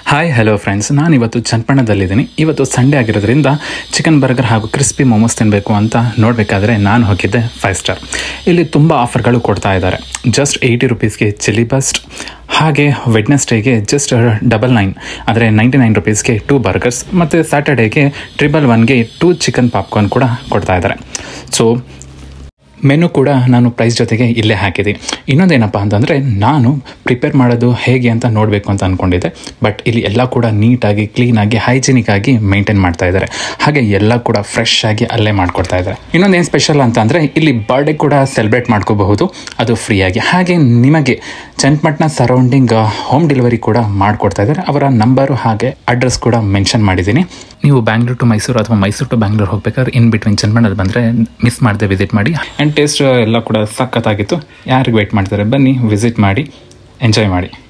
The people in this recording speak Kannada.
ಹಾಯ್ ಹಲೋ ಫ್ರೆಂಡ್ಸ್ ನಾನು ಇವತ್ತು ಚನ್ನಪಣ್ಣದಲ್ಲಿದ್ದೀನಿ ಇವತ್ತು ಸಂಡೇ ಆಗಿರೋದ್ರಿಂದ ಚಿಕನ್ ಬರ್ಗರ್ ಹಾಗೂ ಕ್ರಿಸ್ಪಿ ಮೊಮೋಸ್ ತಿನ್ನಬೇಕು ಅಂತ ನೋಡಬೇಕಾದ್ರೆ ನಾನು ಹೋಗಿದ್ದೆ ಫೈವ್ ಸ್ಟಾರ್ ಇಲ್ಲಿ ತುಂಬ ಆಫರ್ಗಳು ಕೊಡ್ತಾ ಇದ್ದಾರೆ ಜಸ್ಟ್ ಏಯ್ಟಿ ರುಪೀಸ್ಗೆ ಚಿಲ್ಲಿ ಬಸ್ಟ್ ಹಾಗೆ ವೆಡ್ನೆಸ್ಡೇಗೆ ಜಸ್ಟ್ ಡಬಲ್ ನೈನ್ ಅಂದರೆ ನೈಂಟಿ ನೈನ್ ರುಪೀಸ್ಗೆ ಟೂ ಬರ್ಗರ್ಸ್ ಮತ್ತು ಸ್ಯಾಟರ್ಡೇಗೆ ಟ್ರಿಬಲ್ ಒನ್ಗೆ ಟೂ ಚಿಕನ್ ಪಾಪ್ಕಾರ್ನ್ ಕೂಡ ಕೊಡ್ತಾ ಇದ್ದಾರೆ ಸೊ ಮೆನು ಕೂಡ ನಾನು ಪ್ರೈಸ್ ಜೊತೆಗೆ ಇಲ್ಲೇ ಹಾಕಿದ್ದೀನಿ ಇನ್ನೊಂದೇನಪ್ಪ ಅಂತಂದರೆ ನಾನು ಪ್ರಿಪೇರ್ ಮಾಡೋದು ಹೇಗೆ ಅಂತ ನೋಡಬೇಕು ಅಂತ ಅಂದ್ಕೊಂಡಿದ್ದೆ ಬಟ್ ಇಲ್ಲಿ ಎಲ್ಲ ಕೂಡ ನೀಟಾಗಿ ಕ್ಲೀನಾಗಿ ಹೈಜಿನಿಕ್ ಆಗಿ ಮೇಂಟೈನ್ ಮಾಡ್ತಾ ಇದ್ದಾರೆ ಹಾಗೆ ಎಲ್ಲ ಕೂಡ ಫ್ರೆಶ್ ಆಗಿ ಅಲ್ಲೇ ಮಾಡ್ಕೊಡ್ತಾ ಇದ್ದಾರೆ ಇನ್ನೊಂದೇನು ಸ್ಪೆಷಲ್ ಅಂತ ಅಂದರೆ ಇಲ್ಲಿ ಬರ್ಡೇ ಕೂಡ ಸೆಲೆಬ್ರೇಟ್ ಮಾಡ್ಕೋಬಹುದು ಅದು ಫ್ರೀಯಾಗಿ ಹಾಗೆ ನಿಮಗೆ ಚನ್ನಪಟ್ಟಣ ಸರೌಂಡಿಂಗ್ ಹೋಮ್ ಡೆಲಿವರಿ ಕೂಡ ಮಾಡಿಕೊಡ್ತಾ ಇದ್ದಾರೆ ಅವರ ನಂಬರು ಹಾಗೆ ಅಡ್ರೆಸ್ ಕೂಡ ಮೆನ್ಷನ್ ಮಾಡಿದ್ದೀನಿ ನೀವು ಬ್ಯಾಂಗ್ಳೂರ್ ಟು ಮೈಸೂರು ಅಥವಾ ಮೈಸೂರು ಟು ಬ್ಯಾಂಗ್ಳೂರ್ ಹೋಗ್ಬೇಕಾದ್ರೆ ಇನ್ ಬಿಟ್ವೀನ್ ಚನ್ನಪಟ್ಟಣದಲ್ಲಿ ಬಂದರೆ ಮಿಸ್ ಮಾಡದೆ ವಿಸಿಟ್ ಮಾಡಿ ಆ್ಯಂಡ್ ಟೇಸ್ಟ್ ಎಲ್ಲ ಕೂಡ ಸಖತ್ತಾಗಿತ್ತು ಯಾರಿಗೆ ವೆಯ್ಟ್ ಮಾಡ್ತಾರೆ ಬನ್ನಿ ವಿಸಿಟ್ ಮಾಡಿ ಎಂಜಾಯ್ ಮಾಡಿ